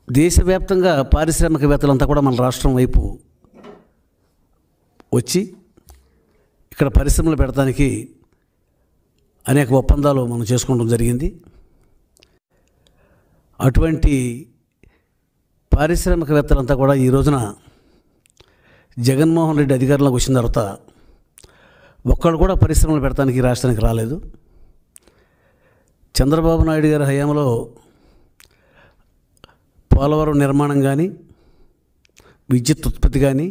దేశవ్యాప్తంగా పారిశ్రామికవేత్తలంతా కూడా మన రాష్ట్రం వైపు వచ్చి ఇక్కడ పరిశ్రమలు పెడటానికి అనేక ఒప్పందాలు మనం చేసుకోవడం జరిగింది అటువంటి పారిశ్రామికవేత్తలంతా కూడా ఈ రోజున జగన్మోహన్ రెడ్డి అధికారంలోకి వచ్చిన తర్వాత ఒక్కడు కూడా పరిశ్రమలు పెడటానికి ఈ రాష్ట్రానికి రాలేదు చంద్రబాబు నాయుడు గారి హయాంలో పోలవరం నిర్మాణం కానీ విద్యుత్ ఉత్పత్తి కానీ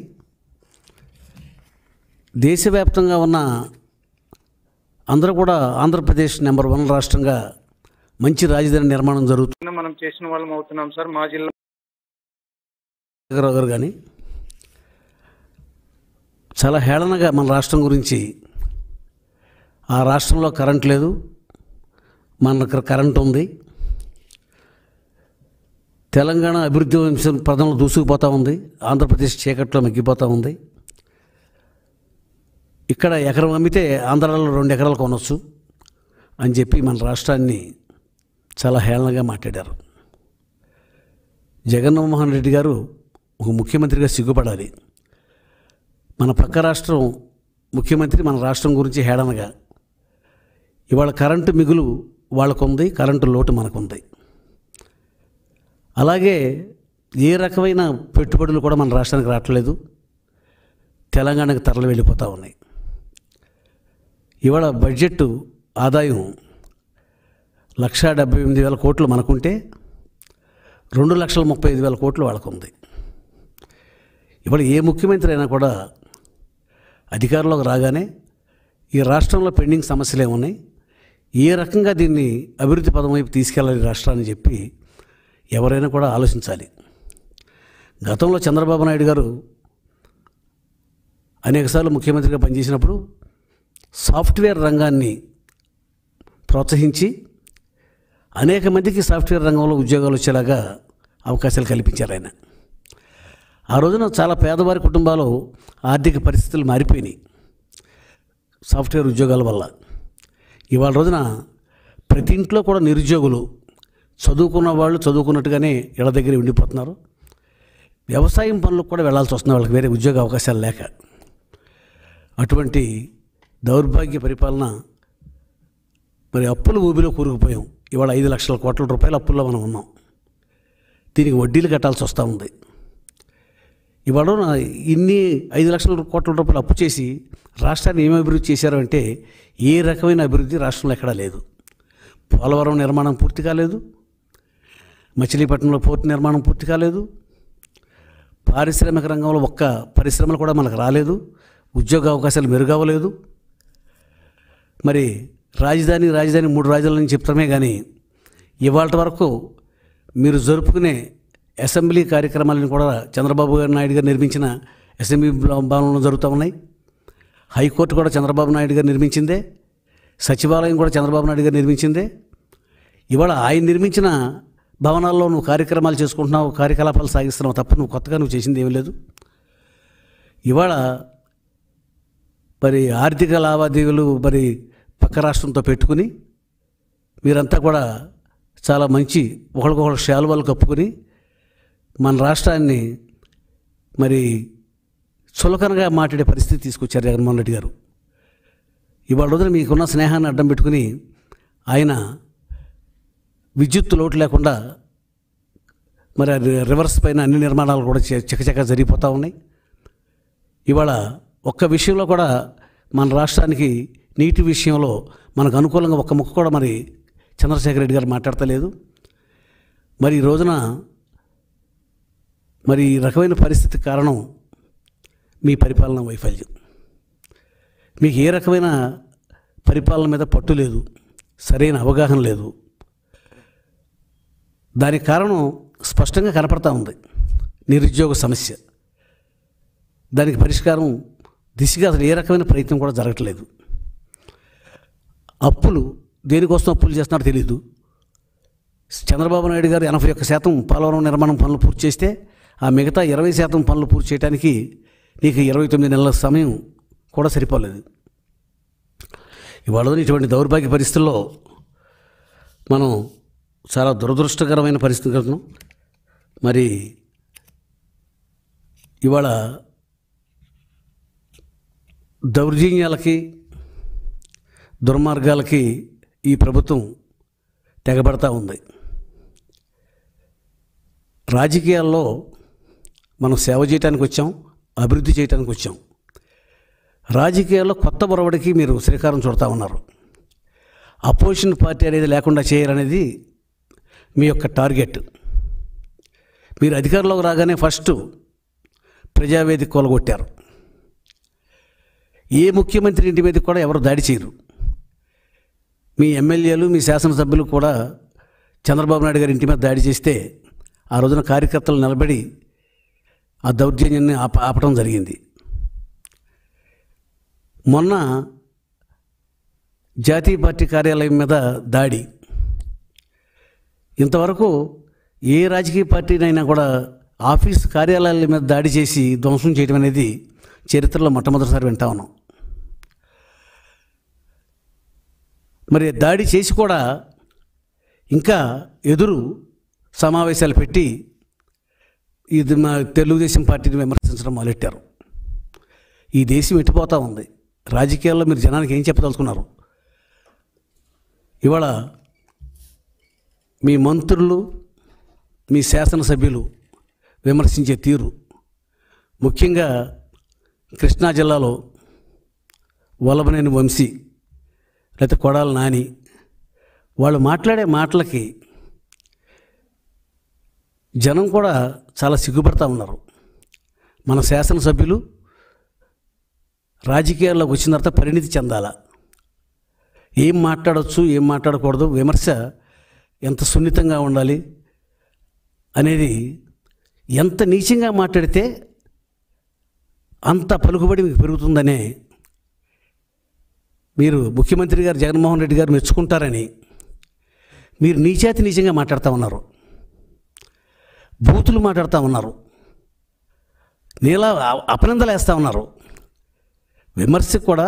దేశవ్యాప్తంగా ఉన్న అందరూ కూడా ఆంధ్రప్రదేశ్ నెంబర్ వన్ రాష్ట్రంగా మంచి రాజధాని నిర్మాణం జరుగుతుంది మనం చేసిన వాళ్ళం అవుతున్నాం సార్ మా జిల్లా గారు కానీ చాలా హేళనగా మన రాష్ట్రం గురించి ఆ రాష్ట్రంలో కరెంట్ లేదు మన దగ్గర కరెంట్ ఉంది తెలంగాణ అభివృద్ధి వంశం ప్రజలు దూసుకుపోతూ ఉంది ఆంధ్రప్రదేశ్ చీకట్లో మగ్గిపోతూ ఉంది ఇక్కడ ఎకరం అమ్మితే ఆంధ్రాలో రెండు ఎకరాలు కొనవచ్చు అని చెప్పి మన రాష్ట్రాన్ని చాలా హేళనగా మాట్లాడారు జగన్మోహన్ రెడ్డి గారు ఒక ముఖ్యమంత్రిగా సిగ్గుపడాలి మన పక్క రాష్ట్రం ముఖ్యమంత్రి మన రాష్ట్రం గురించి హేళనగా ఇవాళ కరెంటు మిగులు వాళ్ళకుంది కరెంటు లోటు మనకుంది అలాగే ఏ రకమైన పెట్టుబడులు కూడా మన రాష్ట్రానికి రావట్లేదు తెలంగాణకు తరలి వెళ్ళిపోతూ ఉన్నాయి ఇవాళ బడ్జెట్ ఆదాయం లక్షా డెబ్బై ఎనిమిది వేల కోట్లు మనకుంటే రెండు లక్షల ముప్పై ఐదు వేల కోట్లు వాళ్ళకు ఉంది ఇవాళ ఏ ముఖ్యమంత్రి అయినా కూడా అధికారంలోకి రాగానే ఈ రాష్ట్రంలో పెండింగ్ సమస్యలు ఏమున్నాయి ఏ రకంగా దీన్ని అభివృద్ధి పదం వైపు తీసుకెళ్ళాలి ఈ రాష్ట్రాన్ని చెప్పి ఎవరైనా కూడా ఆలోచించాలి గతంలో చంద్రబాబు నాయుడు గారు అనేకసార్లు ముఖ్యమంత్రిగా పనిచేసినప్పుడు సాఫ్ట్వేర్ రంగాన్ని ప్రోత్సహించి అనేక మందికి సాఫ్ట్వేర్ రంగంలో ఉద్యోగాలు వచ్చేలాగా అవకాశాలు కల్పించారు ఆయన ఆ రోజున చాలా పేదవారి కుటుంబాలు ఆర్థిక పరిస్థితులు మారిపోయినాయి సాఫ్ట్వేర్ ఉద్యోగాల వల్ల ఇవాళ రోజున ప్రతి ఇంట్లో కూడా నిరుద్యోగులు చదువుకున్న వాళ్ళు చదువుకున్నట్టుగానే ఇళ్ళ దగ్గర ఉండిపోతున్నారు వ్యవసాయం పనులకు కూడా వెళ్ళాల్సి వస్తుంది వాళ్ళకి వేరే ఉద్యోగ అవకాశాలు లేక అటువంటి దౌర్భాగ్య పరిపాలన మరి అప్పుల ఊబిలో కూరుకుపోయాం ఇవాళ ఐదు లక్షల కోట్ల రూపాయల అప్పుల్లో మనం ఉన్నాం దీనికి వడ్డీలు కట్టాల్సి వస్తూ ఉంది ఇవాళ నా- ఇన్ని ఐదు లక్షల కోట్ల రూపాయలు అప్పు చేసి రాష్ట్రాన్ని ఏమి అభివృద్ధి చేశారు అంటే ఏ రకమైన అభివృద్ధి రాష్ట్రంలో ఎక్కడా లేదు పోలవరం నిర్మాణం పూర్తి కాలేదు మచిలీపట్నంలో పోర్టు నిర్మాణం పూర్తి కాలేదు పారిశ్రామిక రంగంలో ఒక్క పరిశ్రమలు కూడా మనకు రాలేదు ఉద్యోగ అవకాశాలు మెరుగవ్వలేదు మరి రాజధాని రాజధాని మూడు రాజధానులని చెప్తామే కానీ ఇవాళ వరకు మీరు జరుపుకునే అసెంబ్లీ కార్యక్రమాలను కూడా చంద్రబాబు గారు నాయుడు గారు నిర్మించిన అసెంబ్లీ భవనంలో జరుగుతూ ఉన్నాయి హైకోర్టు కూడా చంద్రబాబు నాయుడు గారు నిర్మించిందే సచివాలయం కూడా చంద్రబాబు నాయుడు గారు నిర్మించిందే ఇవాళ ఆయన నిర్మించిన భవనాల్లో నువ్వు కార్యక్రమాలు చేసుకుంటున్నావు కార్యకలాపాలు సాగిస్తున్నావు తప్ప నువ్వు కొత్తగా నువ్వు చేసింది ఏమీ లేదు ఇవాళ మరి ఆర్థిక లావాదేవీలు మరి పక్క రాష్ట్రంతో పెట్టుకుని మీరంతా కూడా చాలా మంచి ఒకరికొకరు శాలువాలు కప్పుకొని మన రాష్ట్రాన్ని మరి చులకనగా మాట్లాడే పరిస్థితి తీసుకొచ్చారు జగన్మోహన్ రెడ్డి గారు ఇవాళ రోజున మీకున్న స్నేహాన్ని అడ్డం పెట్టుకుని ఆయన విద్యుత్ లోటు లేకుండా మరి ఆ రి- రివర్స్ పైన అన్ని నిర్మాణాలు కూడా చ- చకచక జరిగిపోతూ ఉన్నాయి ఇవాళ ఒక్క విషయంలో కూడా మన రాష్ట్రానికి నీటి విషయంలో మనకు అనుకూలంగా ఒక్క ముక్క కూడా మరి చంద్రశేఖర రెడ్డి గారు మాట్లాడతలేదు మరి ఈ రోజున మరి ఈ రకమైన పరిస్థితి కారణం మీ పరిపాలన వైఫల్యం మీకు ఏ రకమైన పరిపాలన మీద పట్టు లేదు సరైన అవగాహన లేదు దానికి కారణం స్పష్టంగా కనపడతా ఉంది నిరుద్యోగ సమస్య దానికి పరిష్కారం దిశగా అసలు ఏ రకమైన ప్రయత్నం కూడా జరగట్లేదు అప్పులు దేనికోసం అప్పులు చేస్తున్నారో తెలియదు చంద్రబాబు నాయుడు గారు ఎనభై ఒక్క శాతం పోలవరం నిర్మాణం పనులు పూర్తి చేస్తే ఆ మిగతా ఇరవై శాతం పనులు పూర్తి చేయడానికి నీకు ఇరవై తొమ్మిది నెలల సమయం కూడా సరిపోలేదు ఇవాళ ఇటువంటి దౌర్భాగ్య పరిస్థితుల్లో మనం చాలా దురదృష్టకరమైన పరిస్థితి కలుగుతున్నాం మరి ఇవాళ దౌర్జన్యాలకి దుర్మార్గాలకి ఈ ప్రభుత్వం తెగబడతా ఉంది రాజకీయాల్లో మనం సేవ చేయడానికి వచ్చాం అభివృద్ధి చేయడానికి వచ్చాం రాజకీయాల్లో కొత్త బొరవడికి మీరు శ్రీకారం చుడతా ఉన్నారు అపోజిషన్ పార్టీ అనేది లేకుండా చేయాలనేది మీ యొక్క టార్గెట్ మీరు అధికారంలోకి రాగానే ఫస్ట్ ప్రజావేదిక కొలగొట్టారు ఏ ముఖ్యమంత్రి ఇంటి మీద కూడా ఎవరు దాడి చేయరు మీ ఎమ్మెల్యేలు మీ శాసనసభ్యులు కూడా చంద్రబాబు నాయుడు గారి ఇంటి మీద దాడి చేస్తే ఆ రోజున కార్యకర్తలు నిలబడి ఆ దౌర్జన్యాన్ని ఆప ఆపడం జరిగింది మొన్న జాతీయ పార్టీ కార్యాలయం మీద దాడి ఇంతవరకు ఏ రాజకీయ పార్టీనైనా కూడా ఆఫీస్ కార్యాలయాల మీద దాడి చేసి ధ్వంసం చేయడం అనేది చరిత్రలో మొట్టమొదటిసారి వింటా ఉన్నాం మరి దాడి చేసి కూడా ఇంకా ఎదురు సమావేశాలు పెట్టి ఇది మా తెలుగుదేశం పార్టీని విమర్శించడం మొదలెట్టారు ఈ దేశం ఎట్టిపోతూ ఉంది రాజకీయాల్లో మీరు జనానికి ఏం చెప్పదలుచుకున్నారు ఇవాళ మీ మంత్రులు మీ శాసనసభ్యులు విమర్శించే తీరు ముఖ్యంగా కృష్ణా జిల్లాలో వల్లభనేని వంశీ లేకపోతే కొడాల నాని వాళ్ళు మాట్లాడే మాటలకి జనం కూడా చాలా సిగ్గుపడతా ఉన్నారు మన శాసనసభ్యులు రాజకీయాల్లోకి వచ్చిన తర్వాత పరిణితి చెందాల ఏం మాట్లాడవచ్చు ఏం మాట్లాడకూడదు విమర్శ ఎంత సున్నితంగా ఉండాలి అనేది ఎంత నీచంగా మాట్లాడితే అంత పలుకుబడి మీకు పెరుగుతుందనే మీరు ముఖ్యమంత్రి గారు జగన్మోహన్ రెడ్డి గారు మెచ్చుకుంటారని మీరు నీచాతి నీచంగా మాట్లాడుతూ ఉన్నారు బూతులు మాట్లాడుతూ ఉన్నారు నీలా అపనిందలు వేస్తూ ఉన్నారు విమర్శ కూడా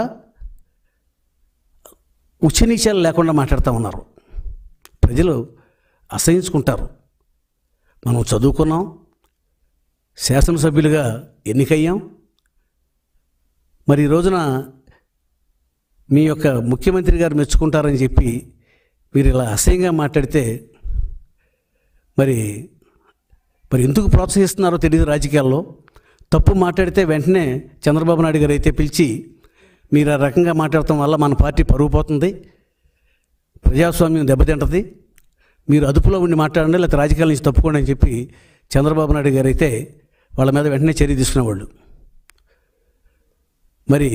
ఉచ్చనీచాలు లేకుండా మాట్లాడుతూ ఉన్నారు ప్రజలు అసహించుకుంటారు మనం చదువుకున్నాం శాసనసభ్యులుగా ఎన్నికయ్యాం మరి ఈ రోజున మీ యొక్క ముఖ్యమంత్రి గారు మెచ్చుకుంటారని చెప్పి మీరు ఇలా అసహ్యంగా మాట్లాడితే మరి మరి ఎందుకు ప్రోత్సహిస్తున్నారో తెలియదు రాజకీయాల్లో తప్పు మాట్లాడితే వెంటనే చంద్రబాబు నాయుడు గారు అయితే పిలిచి మీరు ఆ రకంగా మాట్లాడటం వల్ల మన పార్టీ పరుగు పోతుంది ప్రజాస్వామ్యం దెబ్బతింటది మీరు అదుపులో ఉండి మాట్లాడండి లేకపోతే రాజకీయాల నుంచి తప్పుకోండి అని చెప్పి చంద్రబాబు నాయుడు గారు అయితే వాళ్ళ మీద వెంటనే చర్య తీసుకునేవాళ్ళు మరి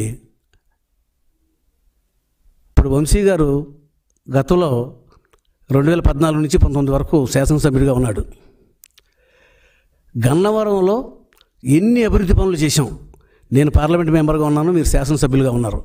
ఇప్పుడు వంశీ గారు గతంలో రెండు వేల పద్నాలుగు నుంచి పంతొమ్మిది వరకు శాసనసభ్యుడిగా ఉన్నాడు గన్నవరంలో ఎన్ని అభివృద్ధి పనులు చేశాం నేను పార్లమెంట్ మెంబర్గా ఉన్నాను మీరు శాసనసభ్యులుగా ఉన్నారు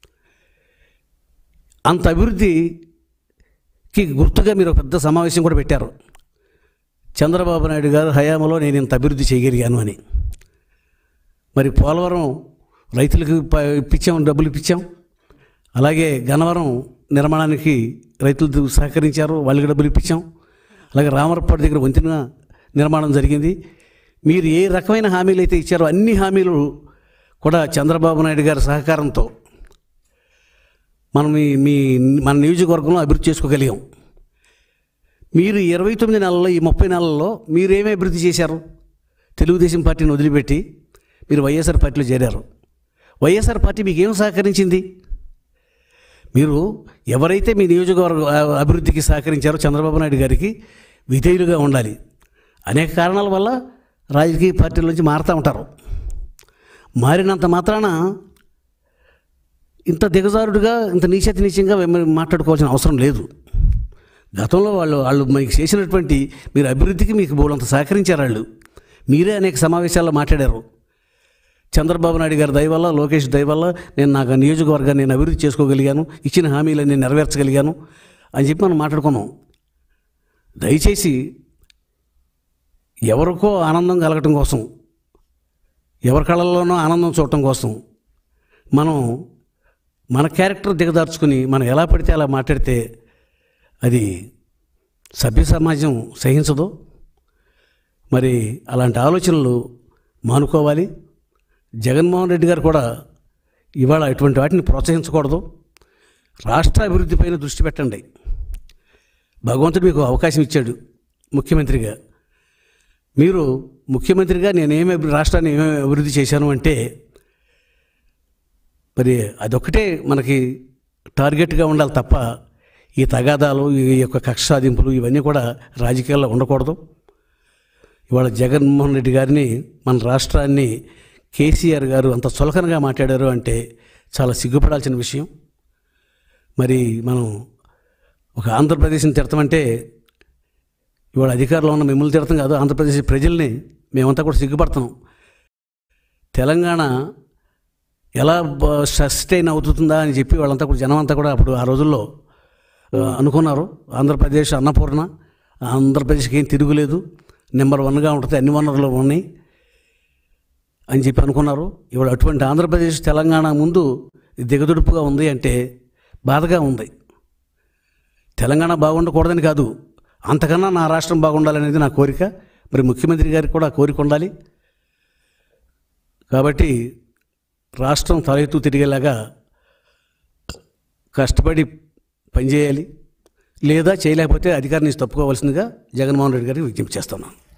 అంత అభివృద్ధికి గుర్తుగా మీరు ఒక పెద్ద సమావేశం కూడా పెట్టారు చంద్రబాబు నాయుడు గారు హయాంలో నేను ఇంత అభివృద్ధి చేయగలిగాను అని మరి పోలవరం రైతులకు ప- ఇప్పించాం డబ్బులు ఇప్పించాం అలాగే గన్నవరం నిర్మాణానికి రైతులు సహకరించారు వాళ్ళకి డబ్బులు ఇప్పించాం అలాగే రామరపాడు దగ్గర వంతెన నిర్మాణం జరిగింది మీరు ఏ రకమైన హామీలు అయితే ఇచ్చారో అన్ని హామీలు కూడా చంద్రబాబు నాయుడు గారి సహకారంతో మనం మీ మీ మన నియోజకవర్గంలో అభివృద్ధి చేసుకోగలిగాం మీరు ఇరవై తొమ్మిది నెలల్లో ఈ ముప్పై నెలల్లో మీరేమీ అభివృద్ధి చేశారు తెలుగుదేశం పార్టీని వదిలిపెట్టి మీరు వైఎస్ఆర్ పార్టీలో చేరారు వైఎస్ఆర్ పార్టీ మీకు ఏం సహకరించింది మీరు ఎవరైతే మీ నియోజకవర్గ అ- అభివృద్ధికి సహకరించారో చంద్రబాబు నాయుడు గారికి విధేయులుగా ఉండాలి అనేక కారణాల వల్ల రాజకీయ పార్టీల నుంచి మారుతూ ఉంటారు మారినంత మాత్రాన ఇంత దిగజారుడుగా ఇంత నీచతి నీచంగా వెమ్మ- మాట్లాడుకోవాల్సిన అవసరం లేదు గతంలో వాళ్ళు వాళ్ళు మీకు చేసినటువంటి మీరు అభివృద్ధికి మీకు బోలంత సహకరించారు వాళ్ళు మీరే అనేక సమావేశాల్లో మాట్లాడారు చంద్రబాబు నాయుడు గారి దయ వల్ల లోకేష్ దయ వల్ల నేను నాకు ఆ నియోజకవర్గాన్ని నేను అభివృద్ధి చేసుకోగలిగాను ఇచ్చిన హామీలను నేను నెరవేర్చగలిగాను అని చెప్పి మనం మాట్లాడుకున్నాం దయచేసి ఎవరికో ఆనందం కలగటం కోసం ఎవరి కళల్లోనో ఆనందం చూడటం కోసం మనం మన క్యారెక్టర్ దిగదార్చుకుని మనం ఎలా పడితే అలా మాట్లాడితే అది సభ్య సమాజం సహించదు మరి అలాంటి ఆలోచనలు మానుకోవాలి జగన్మోహన్ రెడ్డి గారు కూడా ఇవాళ ఇటువంటి వాటిని ప్రోత్సహించకూడదు రాష్ట్ర అభివృద్ధిపైన దృష్టి పెట్టండి భగవంతుడు మీకు అవకాశం ఇచ్చాడు ముఖ్యమంత్రిగా మీరు ముఖ్యమంత్రిగా నేనేమి అభి- రాష్ట్రాన్ని ఏమేమి అభివృద్ధి చేశాను అంటే మరి అదొక్కటే మనకి టార్గెట్గా ఉండాలి తప్ప ఈ తగాదాలు ఈ యొక్క కక్ష సాధింపులు ఇవన్నీ కూడా రాజకీయాల్లో ఉండకూడదు ఇవాళ జగన్మోహన్ రెడ్డి గారిని మన రాష్ట్రాన్ని కేసీఆర్ గారు అంత చులకనగా మాట్లాడారు అంటే చాలా సిగ్గుపడాల్సిన విషయం మరి మనం ఒక ఆంధ్రప్రదేశ్ని తిడతామంటే ఇవాళ అధికారంలో ఉన్న మిమ్మల్ని తిడతాం కాదు ఆంధ్రప్రదేశ్ ప్రజల్ని మేమంతా కూడా సిగ్గుపడుతున్నాం తెలంగాణ ఎలా బ- సస్టైన్ అవుతుందా అని చెప్పి వాళ్ళంతా కూడా జనం అంతా కూడా అప్పుడు ఆ రోజుల్లో ఆ, అనుకున్నారు ఆంధ్రప్రదేశ్ అన్నపూర్ణ ఆంధ్రప్రదేశ్కి ఏం తిరుగులేదు నెంబర్ వన్గా ఉంటుంది అన్ని వనరులు ఉన్నాయి అని చెప్పి అనుకున్నారు ఇవాళ అటువంటి ఆంధ్రప్రదేశ్ తెలంగాణ ముందు దిగదుడుపుగా ఉంది అంటే బాధగా ఉంది తెలంగాణ బాగుండకూడదని కాదు అంతకన్నా నా రాష్ట్రం బాగుండాలనేది నా కోరిక మరి ముఖ్యమంత్రి గారికి కూడా ఆ కోరిక ఉండాలి కాబట్టి రాష్ట్రం తల ఎత్తు తిరిగేలాగా కష్టపడి పనిచేయాలి లేదా చేయలేకపోతే అధికారిని తప్పుకోవాల్సిందిగా జగన్మోహన్ రెడ్డి గారికి విజ్ఞప్తి చేస్తున్నాను